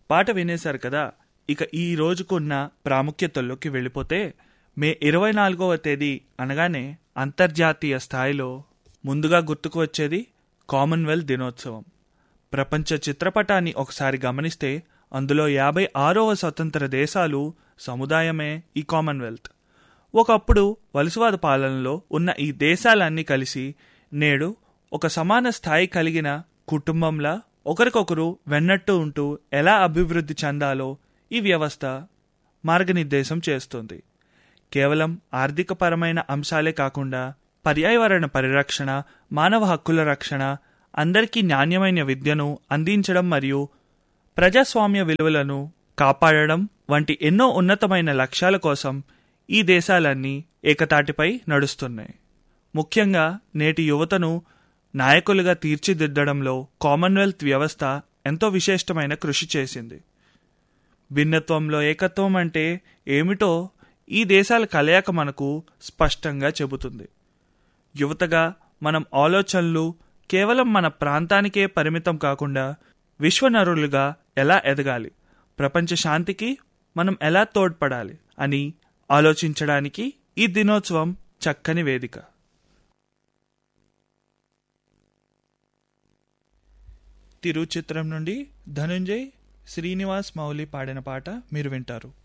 పాట వినేశారు కదా ఇక ఈ రోజుకున్న ప్రాముఖ్యతల్లోకి వెళ్ళిపోతే మే ఇరవై నాలుగవ తేదీ అనగానే అంతర్జాతీయ స్థాయిలో ముందుగా గుర్తుకు వచ్చేది కామన్వెల్త్ దినోత్సవం ప్రపంచ చిత్రపటాన్ని ఒకసారి గమనిస్తే అందులో యాభై ఆరవ స్వతంత్ర దేశాలు సముదాయమే ఈ కామన్వెల్త్ ఒకప్పుడు వలసవాద పాలనలో ఉన్న ఈ దేశాలన్నీ కలిసి నేడు ఒక సమాన స్థాయి కలిగిన కుటుంబంలా ఒకరికొకరు వెన్నట్టు ఉంటూ ఎలా అభివృద్ధి చెందాలో ఈ వ్యవస్థ మార్గనిర్దేశం చేస్తుంది కేవలం ఆర్థికపరమైన అంశాలే కాకుండా పర్యావరణ పరిరక్షణ మానవ హక్కుల రక్షణ అందరికీ నాణ్యమైన విద్యను అందించడం మరియు ప్రజాస్వామ్య విలువలను కాపాడడం వంటి ఎన్నో ఉన్నతమైన లక్ష్యాల కోసం ఈ దేశాలన్నీ ఏకతాటిపై నడుస్తున్నాయి ముఖ్యంగా నేటి యువతను నాయకులుగా తీర్చిదిద్దడంలో కామన్వెల్త్ వ్యవస్థ ఎంతో విశిష్టమైన కృషి చేసింది భిన్నత్వంలో ఏకత్వం అంటే ఏమిటో ఈ దేశాల కలయిక మనకు స్పష్టంగా చెబుతుంది యువతగా మనం ఆలోచనలు కేవలం మన ప్రాంతానికే పరిమితం కాకుండా విశ్వనరులుగా ఎలా ఎదగాలి ప్రపంచ శాంతికి మనం ఎలా తోడ్పడాలి అని ఆలోచించడానికి ఈ దినోత్సవం చక్కని వేదిక తిరు చిత్రం నుండి ధనుంజయ్ శ్రీనివాస్ మౌలి పాడిన పాట మీరు వింటారు